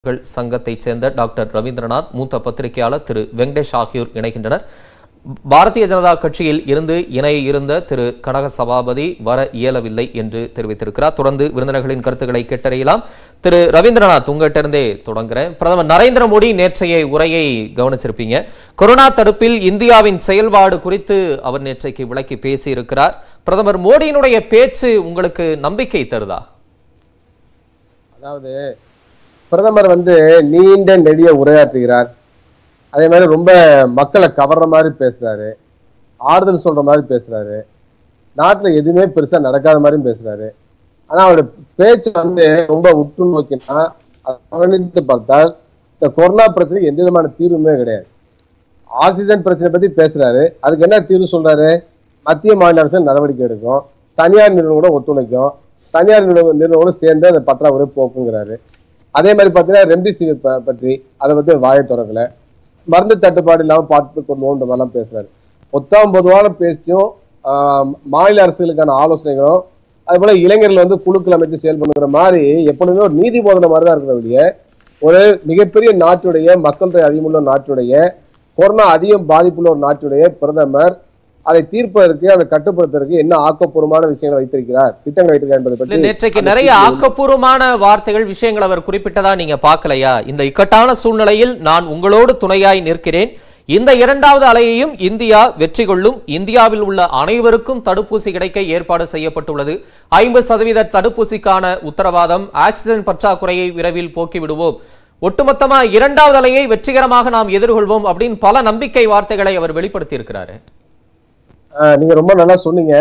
கள் சங்கத்தைச் சேர்ந்த டாக்டர் ரவீந்திரநாத் மூத்த பத்திரிகையாளர் திரு வெங்கடேஷ் ஆகியோர் இணைகின்றனர் பாரதிய ஜனதா கட்சியில் இருந்து இணைய இருந்த திரு கனக சபாபதி வர இயலவில்லை என்று தெரிவித்திருக்கிறார் தொடர்ந்து விருந்தினர்களின் கருத்துக்களை கேட்டறியலாம் திரு ரவீந்திரநாத் உங்கள்கிட்ட இருந்தே தொடங்குறேன் பிரதமர் நரேந்திர மோடி நேற்றைய உரையை கவனிச்சிருப்பீங்க கொரோனா தடுப்பில் இந்தியாவின் செயல்பாடு குறித்து அவர் நேற்றைக்கு விளக்கி பேசியிருக்கிறார் பிரதமர் மோடியினுடைய பேச்சு உங்களுக்கு நம்பிக்கை தருதா அதாவது பிரதமர் வந்து நீண்ட நெடிய உரையாற்றுகிறார் அதே மாதிரி ரொம்ப மக்களை கவர்ற மாதிரி பேசுறாரு ஆறுதல் சொல்ற மாதிரி பேசுறாரு நாட்டுல எதுவுமே பெருசா நடக்காத மாதிரியும் பேசுறாரு ஆனா அவருடைய பேச்சு வந்து ரொம்ப உற்று நோக்கினா அதை கவனித்து பார்த்தால் இந்த கொரோனா பிரச்சனைக்கு எந்த விதமான தீர்வுமே கிடையாது ஆக்சிஜன் பிரச்சனை பத்தி பேசுறாரு அதுக்கு என்ன தீர்வு சொல்றாரு மத்திய மாநில அரசு நடவடிக்கை எடுக்கும் தனியார் நிறுவனம் ஒத்துழைக்கும் தனியார் நிறுவனம் நிறுவனம் சேர்ந்து அந்த பற்றாக்குறை போக்குங்கிறாரு அதே மாதிரி பார்த்தீங்கன்னா ரெம்டிசிவிர் ப- பற்றி அதை பத்தி வாயை திறக்கல மருந்து தட்டுப்பாடு இல்லாம பார்த்து கொள்வோன்ற மாதிரிலாம் பேசுறாரு மொத்தம் பொதுவான பேச்சும் ஆஹ், மாநில அரசுகளுக்கான ஆலோசனைகளும் அது போல இளைஞர்கள் வந்து குழுக்கள் அமைத்து செயல்படுங்கிற மாதிரி எப்பொழுதுமே ஒரு நீதி போதனை மாதிரி தான் இருக்கிற ஒழிய ஒரு மிகப்பெரிய நாட்டுடைய மக்கள் தொகை அதிகமுள்ள நாட்டுடைய கொரோனா அதிகம் பாதிப்புள்ள ஒரு நாட்டுடைய பிரதமர் அதை தீர்ப்பதற்கு அதை கட்டுப்படுத்துவதற்கு என்ன ஆக்கப்பூர்வமான விஷயங்களை வைத்திருக்கிறார் திட்டங்கள் வைத்திருக்கிறார் என்பதை இல்ல பற்றி நேற்றைக்கு அந்த நிறைய தீர்வு- ஆக்கப்பூர்வமான வார்த்தைகள் விஷயங்கள் அவர் குறிப்பிட்டதா நீங்க பார்க்கலையா இந்த இக்கட்டான சூழ்நிலையில் நான் உங்களோடு துணையாய் நிற்கிறேன் இந்த இரண்டாவது அலையையும் இந்தியா வெற்றி கொள்ளும் இந்தியாவில் உள்ள அனைவருக்கும் தடுப்பூசி கிடைக்க ஏற்பாடு செய்யப்பட்டுள்ளது ஐம்பது சதவீத தடுப்பூசிக்கான உத்தரவாதம் ஆக்சிஜன் பற்றாக்குறையை விரைவில் போக்கிவிடுவோம் ஒட்டுமொத்தமா இரண்டாவது அலையை வெற்றிகரமாக நாம் எதிர்கொள்வோம் அப்படின்னு பல நம்பிக்கை வார்த்தைகளை அவர் வெளிப்படுத்தி இருக்கிறாரு ஆஹ் நீங்க ரொம்ப நல்லா சொன்னீங்க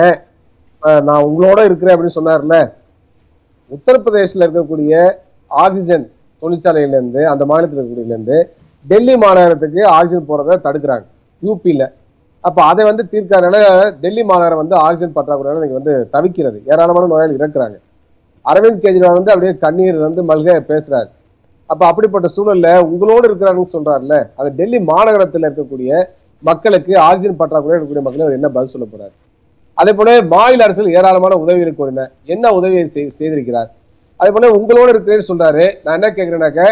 ஆஹ் நான் உங்களோட இருக்கிறேன் அப்படின்னு சொன்னார்ல உத்தரப்பிரதேசல இருக்கக்கூடிய ஆக்சிஜன் தொழிற்சாலையில இருந்து அந்த மாநிலத்தில் இருக்கக்கூடியல இருந்து டெல்லி மாநகரத்துக்கு ஆக்சிஜன் போறதை தடுக்கிறாங்க யூபியில அப்ப அதை வந்து தீர்க்காதனால டெல்லி மாநகரம் வந்து ஆக்சிஜன் பற்றாக்குறையால நீங்க வந்து தவிக்கிறது ஏராளமான நோயாளி இறக்குறாங்க அரவிந்த் கெஜ்ரிவால் வந்து அப்படியே கண்ணீர் வந்து மல்க பேசுறாரு அப்ப அப்படிப்பட்ட சூழல்ல உங்களோடு இருக்கிறாருன்னு சொல்றாருல்ல அந்த டெல்லி மாநகரத்துல இருக்கக்கூடிய மக்களுக்கு ஆக்சிஜன் பற்றாக்குறை இருக்கக்கூடிய மக்களுக்கு அவர் என்ன பதில் சொல்ல போறாரு அதே போல மாநில அரசுகள் ஏராளமான உதவிகளை கோரின என்ன உதவியை செய்- செய்திருக்கிறார் அதே போல உங்களோடு இருக்கிறேன்னு சொல்றாரு நான் என்ன கேட்கிறேன்னாக்க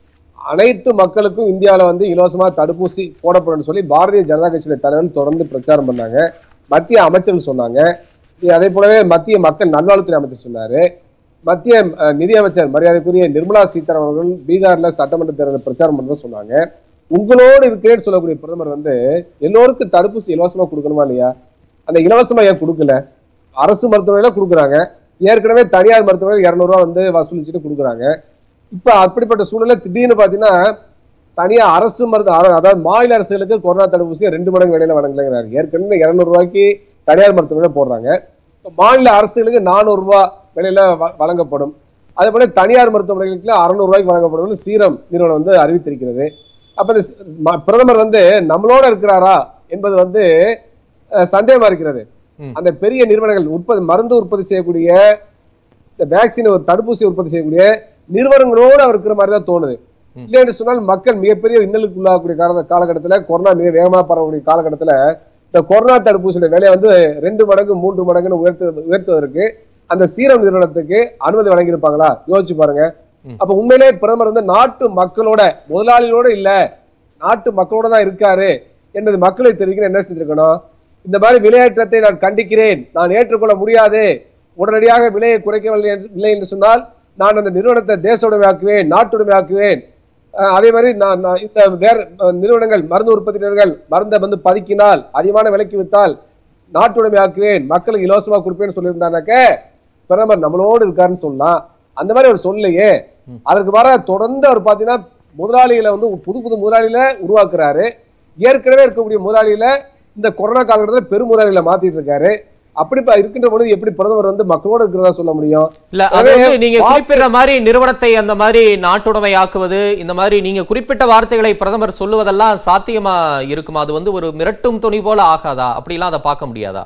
அனைத்து மக்களுக்கும் இந்தியாவில வந்து இலவசமா தடுப்பூசி போடப்படும் சொல்லி பாரதிய ஜனதா கட்சியுடைய தலைவர் தொடர்ந்து பிரச்சாரம் பண்ணாங்க மத்திய அமைச்சர்கள் சொன்னாங்க இ- அதே போலவே மத்திய மக்கள் நல்வாழ்வுத்துறை அமைச்சர் சொன்னாரு மத்திய அஹ், நிதியமைச்சர் மரியாதைக்குரிய நிர்மலா சீதாராமன் அவர்கள் பீகார்ல சட்டமன்ற தேர்தல் பிரச்சாரம் பண்றதா சொன்னாங்க உங்களோடு இருக்கிறேன்னு சொல்லக்கூடிய பிரதமர் வந்து எல்லோருக்கும் தடுப்பூசி இலவசமா கொடுக்கணுமா இல்லையா அந்த இலவசமா ஏன் கொடுக்கல அரசு மருத்துவமனையில கொடுக்குறாங்க ஏற்கனவே தனியார் மருத்துவமனை இருநூறு ரூபா வந்து வசூலிச்சுட்டு கொடுக்குறாங்க இப்ப அப்படிப்பட்ட சூழ்நிலை திடீர்னு பாத்தீங்கன்னா தனியா அரசு மருந்து அர- அதாவது மாநில அரசுகளுக்கு கொரோனா தடுப்பூசியை ரெண்டு மடங்கு விலையில வழங்கலைங்கிறாரு ஏற்கனவே இருநூறு ரூபாய்க்கு தனியார் மருத்துவமனையில போடுறாங்க இப்ப மாநில அரசுகளுக்கு நானூறு ரூபாய் விலையில வ- வழங்கப்படும் அதே போல தனியார் மருத்துவமனைகளுக்கு அறுநூறு ரூபாய்க்கு வழங்கப்படும் சீரம் நிறுவனம் வந்து அறிவித்திருக்கிறது அப்ப இந்த ஸ்- ம- பிரதமர் வந்து நம்மளோட இருக்கிறாரா என்பது வந்து அஹ், சந்தேகமா இருக்கிறது ம். அந்த பெரிய நிறுவனங்கள் உற்பத்தி மருந்து உற்பத்தி செய்யக்கூடிய இந்த வேக்சின் ஒரு தடுப்பூசி உற்பத்தி செய்யக்கூடிய நிறுவனங்களோடு அவர் இருக்கிற மாதிரி தான் தோணுது ம். இல்லை என்று சொன்னால் மக்கள் மிகப்பெரிய இன்னலுக்கு உள்ளாகக்கூடிய கால காலகட்டத்துல கொரோனா மிக வேகமா பரவக்கூடிய காலகட்டத்துல இந்த கொரோனா தடுப்பூசியோட விலையை வந்து ரெண்டு மடங்கு மூன்று மடங்குன்னு உயர்த்து உயர்த்துவதற்கு அந்த சீரம் நிறுவனத்துக்கு அனுமதி வழங்கியிருப்பாங்களா யோசிச்சு பாருங்க ம். அப்ப உண்மையிலே பிரதமர் வந்து நாட்டு மக்களோட முதலாளிகளோட இல்ல நாட்டு மக்களோட தான் இருக்காரு என்பது மக்களை தெரிவிக்க என்ன செஞ்சிருக்கணும் இந்த மாதிரி விலையேற்றத்தை நான் கண்டிக்கிறேன் நான் ஏற்றுக்கொள்ள முடியாது உடனடியாக விலையை குறைக்கவில்லை என்று- இல்லை என்று சொன்னால் நான் அந்த நிறுவனத்தை தேசோடமையாக்குவேன் நாட்டுடைமையாக்குவேன் அஹ் அதே மாதிரி நான் நான் இந்த வேற அஹ், நிறுவனங்கள் மருந்து உற்பத்தி நிறுவனங்கள் மருந்தை வந்து பதுக்கினால் அதிகமான விலைக்கு வித்தால் நாட்டுடைமையாக்குவேன் மக்களுக்கு இலவசமா கொடுப்பேன்னு சொல்லியிருந்தானாக்க பிரதமர் நம்மளோடு இருக்காருன்னு சொல்லலாம் அந்த மாதிரி அவர் சொல்லலையே ம். அதற்கு வர தொடர்ந்து அவர் பாத்தீங்கன்னா முதலாளிகளை வந்து புது புது முதலாளிகளை உருவாக்குறாரு ஏற்கனவே இருக்கக்கூடிய முதலாளியில இந்த கொரோனா காலகட்டத்தில் பெரும் முதலாளிகளை மாத்திட்டு இருக்காரு அப்படி ப- இருக்கின்ற பொழுது எப்படி பிரதமர் வந்து மக்களோட இருக்கிறதா சொல்ல முடியும் இல்ல அது எனவே வந்து நீங்க வார்த்தை- குறிப்பிட்ட மாதிரி நிறுவனத்தை அந்த மாதிரி நாட்டுடைமை ஆக்குவது இந்த மாதிரி நீங்க குறிப்பிட்ட வார்த்தைகளை பிரதமர் சொல்லுவதெல்லாம் சாத்தியமா இருக்குமா அது வந்து ஒரு மிரட்டும் துணி போல ஆகாதா அப்படிலாம் அதை பார்க்க முடியாதா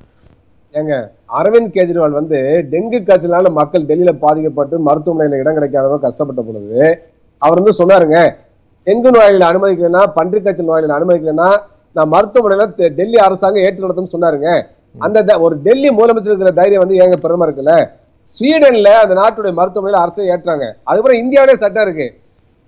ஏங்க அரவிந்த் கெஜ்ரிவால் வந்து டெங்கு காய்ச்சலால மக்கள் டெல்லியில பாதிக்கப்பட்டு மருத்துவமனையில இடம் கிடைக்காதவங்க கஷ்டப்பட்ட பொழுது அவர் வந்து சொன்னாருங்க டெங்கு நோயாளிகளை அனுமதிக்கலைன்னா பன்றி காய்ச்சல் நோயாளிகளை அனுமதிக்கலைன்னா நான் மருத்துவமனையில தெ- டெல்லி அரசாங்கம் ஏற்று நடத்தும் சொன்னாருங்க அந்த த- ஒரு டெல்லி முதலமைச்சர் இருக்கிற தைரியம் வந்து ஏங்க பிரதமர் இருக்குல்ல ஸ்வீடன்ல அந்த நாட்டுடைய மருத்துவமனையில அரசை ஏற்றாங்க அதுக்கப்புறம் இந்தியாவிலே சட்டம் இருக்கு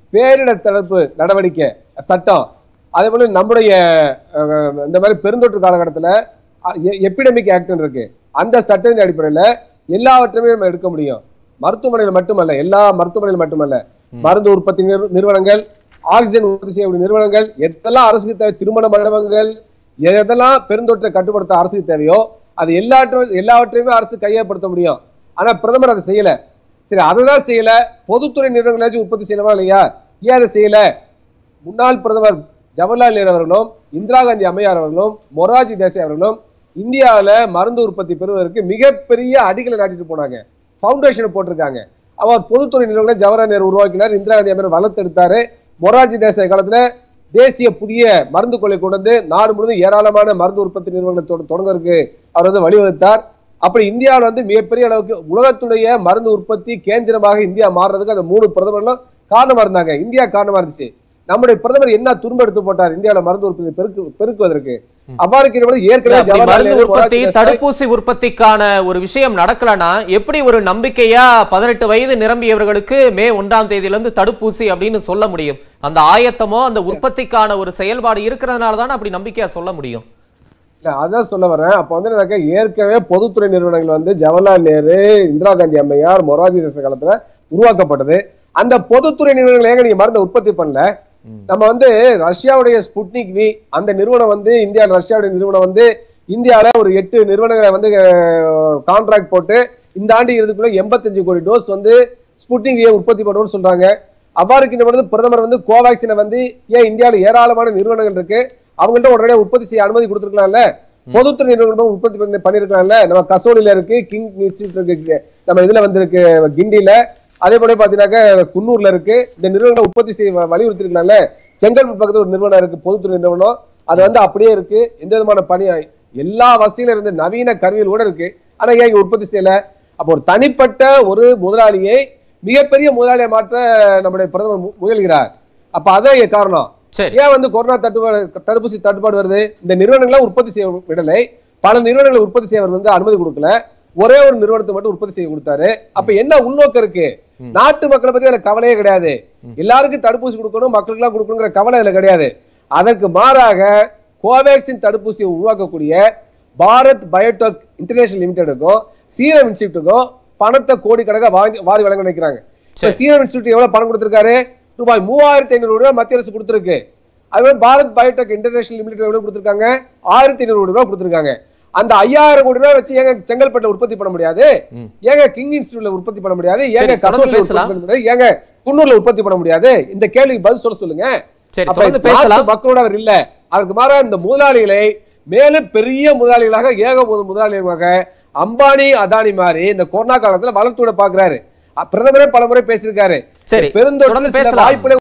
பேரிடர் தடுப்பு நடவடிக்கை சட்டம் அதே போல நம்முடைய அஹ், இந்த மாதிரி பெருந்தொற்று காலகட்டத்துல எபிடமிக் ஆக்ட் இருக்கு அந்த சட்டத்தின் அடிப்படையில எல்லாவற்றையுமே நம்ம எடுக்க முடியும் மருத்துவமனையில் மட்டுமல்ல எல்லா மருத்துவமனையில் மட்டுமல்ல மருந்து உற்பத்தி நிறு- நிறுவனங்கள் ஆக்சிஜன் உற்பத்தி செய்யக்கூடிய நிறுவனங்கள் எதெல்லாம் அரசுக்கு தேவை திருமண மண்டபங்கள் எதெல்லாம் பெருந்தொற்றை கட்டுப்படுத்த அரசுக்கு தேவையோ அது எல்லாற்றையும் எல்லாவற்றையுமே அரசு கையப்படுத்த முடியும் ஆனா பிரதமர் அதை செய்யல சரி அதுதான் செய்யல பொதுத்துறை நிறுவனங்களாச்சும் உற்பத்தி செய்யணுமா இல்லையா ஏன் அதை செய்யல முன்னாள் பிரதமர் ஜவஹர்லால் நேரு அவர்களும் இந்திரா காந்தி அம்மையார் அவர்களும் மொரார்ஜி தேசாய் அவர்களும் இந்தியாவுல மருந்து உற்பத்தி பெறுவதற்கு மிகப்பெரிய அடிகளை நாட்டிட்டு போனாங்க ஃபவுண்டேஷன் போட்டிருக்காங்க அவர் பொதுத்துறை நிறுவனங்களை ஜவஹர்லால் நேரு உருவாக்கினார் இந்திரா காந்தி அம்மையார் வளர்த்தெடுத்தாரு மொரார்ஜி தேசாய் காலத்துல தேசிய புதிய மருந்து கொள்ளை கொண்டு வந்து நாடு முழுவதும் ஏராளமான மருந்து உற்பத்தி நிறுவனங்களை தொட- தொடங்குறதுக்கு அவர் வந்து வழிவகுத்தார் அப்படி இந்தியாவில் வந்து மிகப்பெரிய அளவுக்கு உலகத்துடைய மருந்து உற்பத்தி கேந்திரமாக இந்தியா மாறுறதுக்கு அந்த மூணு பிரதமர்களும் காரணமா இருந்தாங்க இந்தியா காரணமா இருந்துச்சு நம்முடைய பிரதமர் என்ன துரும்ப எடுத்து போட்டார் இந்தியாவில மருந்து உற்பத்தி பெருக்கு பெருக்குவதற்கு அவ்வாறு இருக்கிறபோது ஏற்கனவே அப்படி ஜவஹர்லால் மருந்து நேரு, உற்பத்தி மொரார்ஜி தேசாய் தடுப்பூசி உற்பத்திக்கான ஒரு விஷயம் நடக்கலனா எப்படி ஒரு நம்பிக்கையா பதினெட்டு வயது நிரம்பியவர்களுக்கு மே ஒன்றாம் தேதியிலிருந்து தடுப்பூசி அப்படின்னு சொல்ல முடியும் அந்த ஆயத்தமோ அந்த உற்பத்திக்கான ஒரு செயல்பாடு இருக்கிறதுனால தானே அப்படி நம்பிக்கையா சொல்ல முடியும் இல்ல, அதான் சொல்ல வரேன் அப்ப வந்து எனக்கு ஏற்கனவே பொதுத்துறை நிறுவனங்கள் வந்து ஜவஹர்லால் நேரு இந்திரா காந்தி அம்மையார் மொரார்ஜி தேசாய் காலத்துல உருவாக்கப்பட்டது அந்த பொதுத்துறை நிறுவனங்கள் ஏங்க நீங்க மருந்தை உற்பத்தி பண்ணல நம்ம வந்து ரஷ்யாவுடைய ஸ்புட்னிக் வி அந்த நிறுவனம் வந்து இந்தியா ரஷ்யாவுடைய நிறுவனம் வந்து இந்தியால ஒரு எட்டு நிறுவனங்களை வந்து கான்ட்ராக்ட் போட்டு இந்த ஆண்டு இறுதிக்குள்ள எண்பத்தஞ்சு கோடி டோஸ் வந்து ஸ்புட்னிக் வியை உற்பத்தி பண்ணுவோம்னு சொல்றாங்க அவ்வாறு இருக்கின்ற பொழுது பிரதமர் வந்து கோவேக்சினை வந்து ஏன் இந்தியாவில் ஏராளமான நிறுவனங்கள் இருக்கு அவங்கள்ட்ட உடனடியாக உற்பத்தி செய்ய அனுமதி கொடுத்துருக்கலாம்ல பொதுத்துறை நிறுவனம் உற்பத்தி பண்ணி பண்ணிருக்கலாம்ல நம்ம கசோலில இருக்கு கிங் இன்ஸ்டியூட் இருக்கு நம்ம இதுல வந்திருக்கு கிண்டில அதே போல பாத்தீங்கன்னாக்க குன்னூர்ல இருக்கு இந்த நிறுவனங்களை உற்பத்தி செய்ய வ- வலியுறுத்திருக்கலாம்ல செங்கல்பட்டு பக்கத்துல ஒரு நிறுவனம் இருக்கு பொதுத்துறை நிறுவனம் அது வந்து அப்படியே இருக்கு எந்த விதமான பணி எல்லா வசதியிலும் இருந்து நவீன கருவியில் கூட இருக்கு ஆனா ஏன் இங்க உற்பத்தி செய்யல அப்போ ஒரு தனிப்பட்ட ஒரு முதலாளியை மிகப்பெரிய முதலாளியை மாற்ற நம்முடைய பிரதமர் மு- முயல்கிறார் அப்ப அதான் இங்க காரணம் சரி ஏன் வந்து கொரோனா தட்டுப்பாடு தடுப்பூசி தட்டுப்பாடு வருது இந்த நிறுவனங்களை உற்பத்தி செய்ய விடலை பல நிறுவனங்களை உற்பத்தி செய்ய அவர் வந்து அனுமதி கொடுக்கல ஒரே ஒரு நிறுவனத்தை மட்டும் உற்பத்தி செய்ய கொடுத்தாரு அப்ப என்ன உள்நோக்கம் இருக்கு நாட்டு மக்களை பத்தி அதுல கவலையே கிடையாது எல்லாருக்கும் தடுப்பூசி கொடுக்கணும் மக்களுக்கு எல்லாம் கொடுக்கணுங்கிற கவலை அதுல கிடையாது அதற்கு மாறாக கோவேக்சின் தடுப்பூசியை உருவாக்கக்கூடிய பாரத் பயோடெக் இன்டர்நேஷனல் லிமிடெடுக்கும் சீரம் இன்ஸ்டியூட்டுக்கும் பணத்தை கோடிக்கணக்காக வாங்கி வாரி வழங்க நினைக்கிறாங்க இப்ப சீரம் இன்ஸ்டியூட் எவ்வளவு பணம் கொடுத்திருக்காரு ரூபாய் மூவாயிரத்தி ஐநூறு ரூபாய் மத்திய அரசு கொடுத்திருக்கு அதுவே பாரத் பயோடெக் இன்டர்நேஷனல் லிமிடெட் எவ்வளவு கொடுத்திருக்காங்க ஆயிரத்தி ஐநூறு ரூபாய் கொடுத்திருக்காங்க அந்த ஐயாயிரம் கோடி ரூபாய் வச்சு ஏங்க செங்கல்பட்டுல உற்பத்தி பண்ண முடியாது ம். ஏங்க கிங் இன்ஸ்டியூட்ல உற்பத்தி பண்ண முடியாது ஏங்க சரி, தொடர்ந்து கசோலில பேசலாம். உற்பத்தி பண்ண முடியாது ஏங்க குன்னூர்ல உற்பத்தி பண்ண முடியாது இந்த கேள்விக்கு பதில் சொல்ல சொல்லுங்க சரி அப்ப தொடர்ந்து நாட்டு பேசலாம் மக்களோட அவர் இல்ல அதுக்கு மாறா இந்த முதலாளிகளை மேலும் பெரிய முதலாளிகளாக ஏக முதலாளிகளாக அம்பானி அதானி மாதிரி இந்த கொரோனா காலத்துல வளர்த்து விட பாக்குறாரு பிரதமரே பல முறை பேசியிருக்காரு சரி, பெருந்தொற்று தொடர்ந்து சில பேசலாம். வாய்ப்புகளை